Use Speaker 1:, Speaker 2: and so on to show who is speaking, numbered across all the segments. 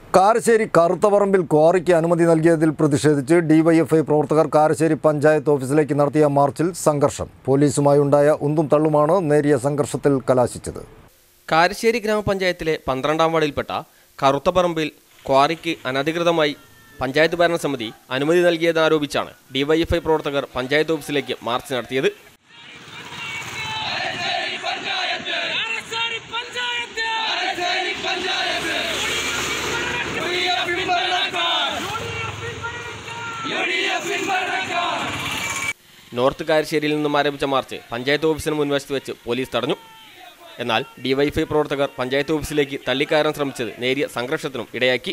Speaker 1: കാരശ്ശേരി കറുത്തപറമ്പിൽ ക്വാറിക്ക് അനുമതി നൽകിയതിൽ പ്രതിഷേധിച്ച് ഡിവൈഎഫ്ഐ പ്രവർത്തകർ കാരശ്ശേരി പഞ്ചായത്ത് ഓഫീസിലേക്ക് നടത്തിയ മാർച്ചിൽ സംഘർഷം പോലീസുമായുണ്ടായ ഉന്തും തള്ളുമാണ് നേരിയ സംഘർഷത്തിൽ കലാശിച്ചത്
Speaker 2: കാരശ്ശേരി ഗ്രാമപഞ്ചായത്തിലെ പന്ത്രണ്ടാം വാർഡിൽപ്പെട്ട കറുത്തപ്പറമ്പിൽ ക്വാറിക്ക് അനധികൃതമായി പഞ്ചായത്ത് ഭരണസമിതി അനുമതി നൽകിയതെന്നാരോപിച്ചാണ് ഡിവൈഎഫ്ഐ പ്രവർത്തകർ പഞ്ചായത്ത് ഓഫീസിലേക്ക് മാർച്ച് നടത്തിയത്
Speaker 3: കാരശ്ശേരി പഞ്ചായത്ത്
Speaker 2: നോർത്ത് കാരശ്ശേരിയിൽ നിന്നും ആരംഭിച്ച മാർച്ച് പഞ്ചായത്ത് ഓഫീസിന് മുൻവശത്ത് വെച്ച് പോലീസ് തടഞ്ഞു എന്നാൽ ഡിവൈഎഫ്ഐ പ്രവർത്തകർ പഞ്ചായത്ത് ഓഫീസിലേക്ക് തള്ളിക്കയറാൻ ശ്രമിച്ചത് നേരിയ സംഘർഷത്തിനും ഇടയാക്കി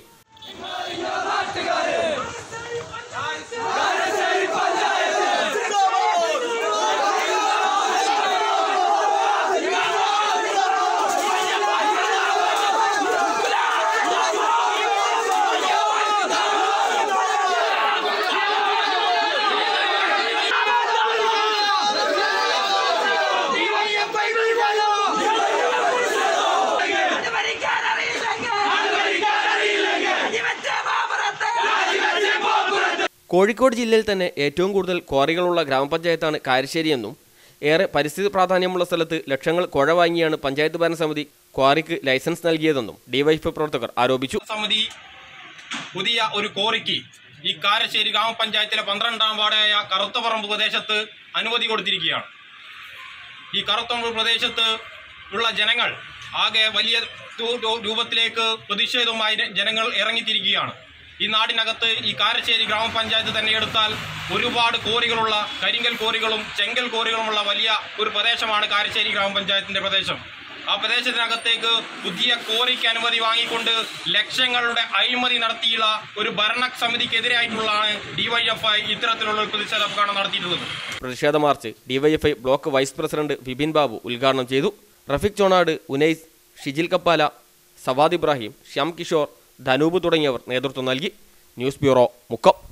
Speaker 2: കോഴിക്കോട് ജില്ലയിൽ തന്നെ ഏറ്റവും കൂടുതൽ ക്വാറികളുള്ള ഗ്രാമപഞ്ചായത്താണ് കാരശ്ശേരിയെന്നും ഏറെ പരിസ്ഥിതി പ്രാധാന്യമുള്ള സ്ഥലത്ത് ലക്ഷങ്ങൾ കുഴ വാങ്ങിയാണ് പഞ്ചായത്ത് ഭരണസമിതി ക്വാറിക്ക് ലൈസൻസ് നൽകിയതെന്നും ഡിവൈഎഫ്ഐ പ്രവർത്തകർ ആരോപിച്ചു
Speaker 4: സമിതി പുതിയ ഒരു കോറിക്ക് ഈ കാരശ്ശേരി ഗ്രാമപഞ്ചായത്തിലെ പന്ത്രണ്ടാം വാർഡായ കറുത്തപറമ്പ് പ്രദേശത്ത് അനുമതി കൊടുത്തിരിക്കുകയാണ് ഈ കറുത്തപറമ്പ് പ്രദേശത്ത് ഉള്ള ജനങ്ങൾ ആകെ വലിയ തു- രു- രൂപത്തിലേക്ക് പ്രതിഷേധവുമായി ജനങ്ങൾ ഇറങ്ങിത്തിരിക്കുകയാണ് ഈ നാടിനകത്ത് ഈ കാരശ്ശേരി ഗ്രാമപഞ്ചായത്ത് തന്നെ എടുത്താൽ ഒരുപാട് കോറികളുള്ള കരിങ്കൽ കോറികളും ചെങ്കൽ കോറികളുമുള്ള വലിയ ഒരു പ്രദേശമാണ് കാരശ്ശേരി ഗ്രാമപഞ്ചായത്തിന്റെ പ്രദേശം ആ പ്രദേശത്തിനകത്തേക്ക് പുതിയ കോറിക്ക് അനുമതി വാങ്ങിക്കൊണ്ട് ലക്ഷങ്ങളുടെ അഴിമതി നടത്തിയുള്ള ഒരു ഭരണ സമിതിക്കെതിരായിട്ടുള്ളതാണ് ഡിവൈഎഫ്ഐ ഇത്തരത്തിലുള്ള ഒരു പ്രതിഷേധ പ്രകടനം നടത്തിയിട്ടുള്ളത്
Speaker 2: പ്രതിഷേധ march DYFI block vice president Vipin Babu ഉദ്ഘാടനം ചെയ്തു റഫീഖ് ചോണാട് ഉനൈസ് ഷിജിൽ കപ്പാല സവാദ് ഇബ്രാഹിം ശ്യാം കിഷോർ ധനൂപ് തുടങ്ങിയവർ നേതൃത്വം നൽകി ന്യൂസ് ബ്യൂറോ മുക്കം